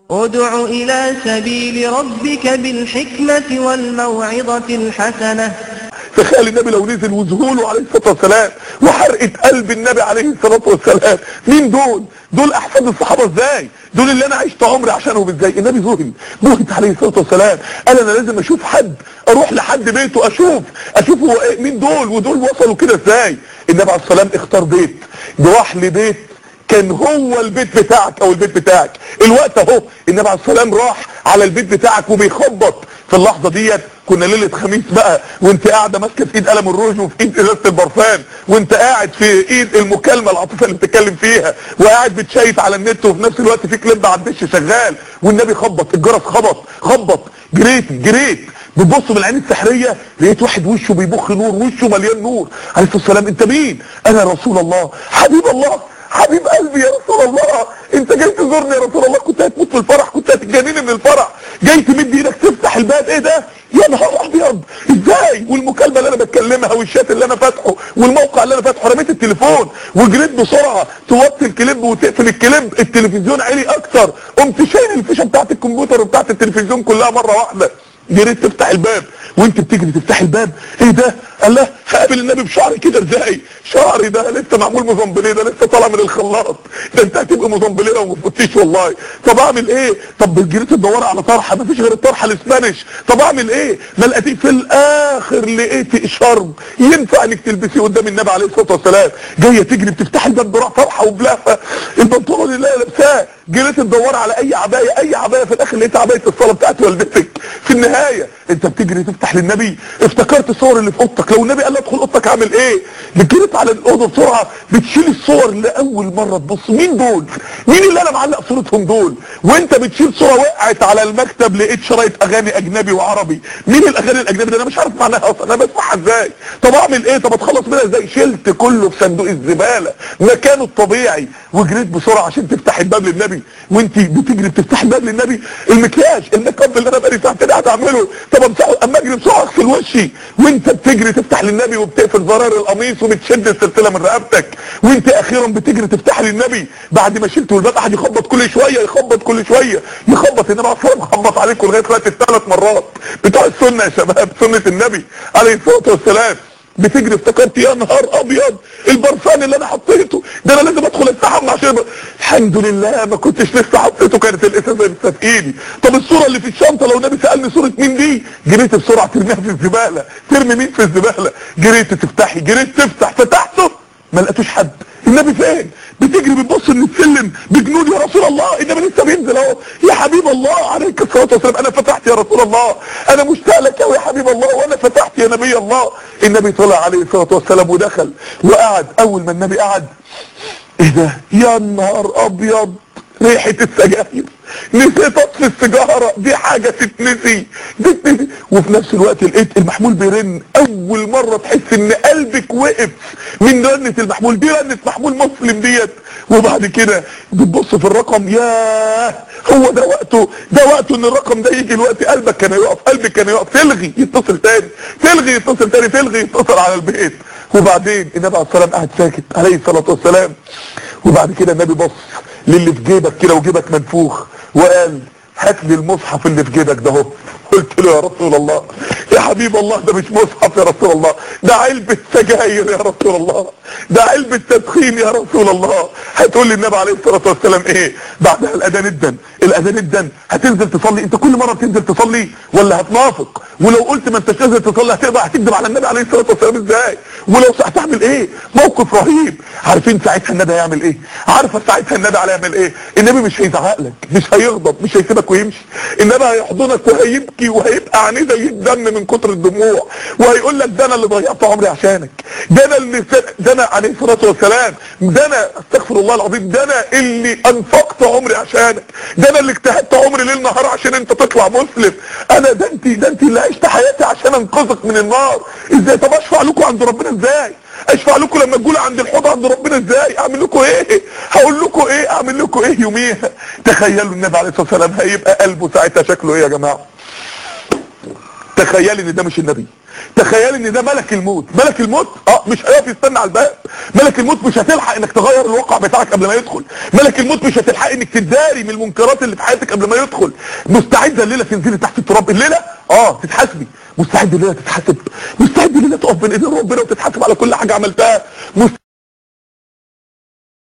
ادع إلى سبيل ربك بالحكمة والموعظة الحسنة تخيل النبي لو نزل وذهوله عليه الصلاه والسلام وحرقه قلب النبي عليه الصلاه والسلام مين دول دول احفاد الصحابه ازاي دول اللي انا عشت عمري عشانهم ازاي النبي ذهل بهت عليه الصلاه والسلام قال انا لازم اشوف حد اروح لحد بيته اشوف اشوف هو ايه مين دول ودول وصلوا كده ازاي النبي عليه الصلاه والسلام اختار بيت راح لبيت كان هو البيت بتاعك او البيت بتاعك الوقت اهو النبي عليه الصلاه والسلام راح على البيت بتاعك وبيخبط في اللحظه ديت كنا ليله خميس بقى وانت قاعده ماسكه في ايد قلم الروج وفي ايد ازازه البرفان وانت قاعد في ايد المكالمه العاطفه اللي بتتكلم فيها وقاعد بتشيت على النت وفي نفس الوقت في كليب على الدش شغال والنبي خبط الجرس خبط خبط جريت جريت بتبص من العين السحريه لقيت واحد وشه بيبخ نور وشه مليان نور عليه الصلاه والسلام انت مين انا رسول الله حبيب الله حبيب قلبي يا رسول الله انت جاي تزورني يا رسول الله كنت هتموت في الفرح كنت هتجنني من الفرح جاي تمد ايدك تفتح الباب ايه ده يا نهار ابيض ازاي والمكالمه اللي انا بتكلمها والشات اللي انا فاتحه والموقع اللي انا فاتحه رميت التليفون وجريت بسرعه توطي الكليب وتقفل الكليب التلفزيون عالي اكتر قمت شايل الفيشه بتاعت الكمبيوتر وبتاعت التلفزيون كلها مره واحده جريت تفتح الباب وانت بتجري تفتح الباب ايه ده قال له هقابل النبي بشعري كده ازاي شعري ده لسه معمول مزمبليه ده لسه طالع من الخلاط ده انت هتبقى مزمبليه وما فوتيش والله طب اعمل ايه طب جريت تدور على طرحه مفيش غير الطرحه الاسبانيش طب اعمل ايه ما لقيتيه في الاخر لقيت شرب ينفع انك تلبسيه قدام النبي عليه الصلاه والسلام جايه تجري بتفتح الباب براح طرحه وبلافه البنطلون اللي هي لابساه جريت تدور على اي عبايه اي عبايه في الاخر لقيت عبايه الصلاه بتاعت والدتك في النهايه انت بتجري تفتح للنبي افتكرت الصور اللي في اوضتك لو النبي قال لك ادخل اوضتك اعمل ايه جريت على الاوضه بسرعه بتشيل الصور اللي اول مره تبص مين دول مين اللي انا معلق صورتهم دول وانت بتشيل صوره وقعت على المكتب لقيت شرايط اغاني اجنبي وعربي مين الاغاني الاجنبي ده انا مش عارف معناها اصلا انا بسمعها ازاي طب اعمل ايه طب اتخلص منها ازاي شلت كله في صندوق الزباله مكانه الطبيعي وجريت بسرعه عشان تفتح الباب للنبي وانت بتجري بتفتح الباب للنبي المكياج الميك اب اللي انا بقالي ساعتين قاعد اعمله طب امسحه اما اجري بسرعه اغسل وشي وانت بتجري تفتح للنبي وبتقفل زرار القميص وبتشد السلسله من رقبتك وانت اخيرا بتجري تفتح للنبي بعد ما شلت والباب قاعد يخبط كل شويه يخبط كل شويه يخبط النبي عليه الصلاه يخبط عليكم لغايه دلوقتي الثلاث مرات بتوع السنه يا شباب سنه النبي عليه الصلاه والسلام بتجري افتكرت يا نهار ابيض البرفان اللي انا حطيته ده انا لازم ادخل استحمى عشان الحمد لله ما كنتش لسه حطيته كانت الازازه لسه في ايدي طب الصوره اللي في الشنطه لو النبي سالني صوره مين دي جريت بسرعه ترميها في الزباله ترمي مين في الزباله جريت تفتحي جريت تفتح فتحته ما لقيتوش حد النبي فين بتجري بتبص من السلم بجنود يا رسول الله النبي لسه بينزل اهو يا حبيب الله عليك الصلاه والسلام انا فتحت يا رسول الله انا مشتاق لك يا حبيب الله وانا فتحت يا نبي الله النبي طلع عليه الصلاه والسلام ودخل وقعد اول ما النبي قعد ايه ده يا نهار ابيض ريحه السجاير نسيت اطفي السيجاره دي حاجه تتنسي تتنسي وفي نفس الوقت لقيت المحمول بيرن اول مره تحس ان قلبك وقف من رنه المحمول دي رنه محمول مسلم ديت وبعد كده بتبص في الرقم ياه هو ده وقته ده وقته ان الرقم ده يجي الوقت قلبك كان يقف قلبك كان يقف تلغي يتصل تاني تلغي يتصل تاني تلغي يتصل على البيت وبعدين النبي عليه الصلاه والسلام قاعد ساكت عليه الصلاه والسلام وبعد كده النبي بص للي في جيبك كده وجيبك منفوخ وقال هات لي المصحف اللي في جيبك ده اهو قلت له يا رسول الله يا حبيب الله ده مش مصحف يا رسول الله ده علبة سجاير يا رسول الله ده علبة تدخين يا رسول الله هتقول لي النبي عليه الصلاة والسلام ايه بعدها الاذان الدن الاذان الدن هتنزل تصلي انت كل مرة بتنزل تصلي ولا هتنافق ولو قلت ما انتش نازل تصلي هتقدر هتكذب على النبي عليه الصلاة والسلام ازاي ولو هتعمل ايه موقف رهيب عارفين ساعتها النبي هيعمل ايه عارفه ساعتها النبي هيعمل ايه النبي مش هيزعق لك مش هيغضب مش هيسيبك ويمشي النبي هيحضنك وهيبكي وهيبقى عينيه زي الدم من كتر الدموع وهيقول لك ده انا اللي ضيعت عمري عشانك ده انا اللي ده انا عليه الصلاه والسلام ده انا استغفر الله العظيم ده انا اللي انفقت عمري عشانك ده انا اللي اجتهدت عمري ليل نهار عشان انت تطلع مسلم انا ده انت ده انت اللي عشت حياتي عشان انقذك من النار ازاي طب اشفع لكم عند ربنا ازاي اشفع لكم لما تقولوا عند الحوض عند ربنا ازاي اعمل لكم ايه هقول لكم ايه اعمل لكم ايه يوميها تخيلوا النبي عليه الصلاه والسلام هيبقى قلبه ساعتها شكله ايه يا جماعه تخيل ان ده مش النبي تخيل ان ده ملك الموت ملك الموت اه مش هيقف يستنى على الباب ملك الموت مش هتلحق انك تغير الواقع بتاعك قبل ما يدخل ملك الموت مش هتلحق انك تداري من المنكرات اللي في حياتك قبل ما يدخل مستعده الليله تنزلي تحت التراب الليله اه تتحاسبي مستعد الليله تتحاسب مستعد الليله تقف بين ايدين ربنا وتتحاسب على كل حاجه عملتها مست...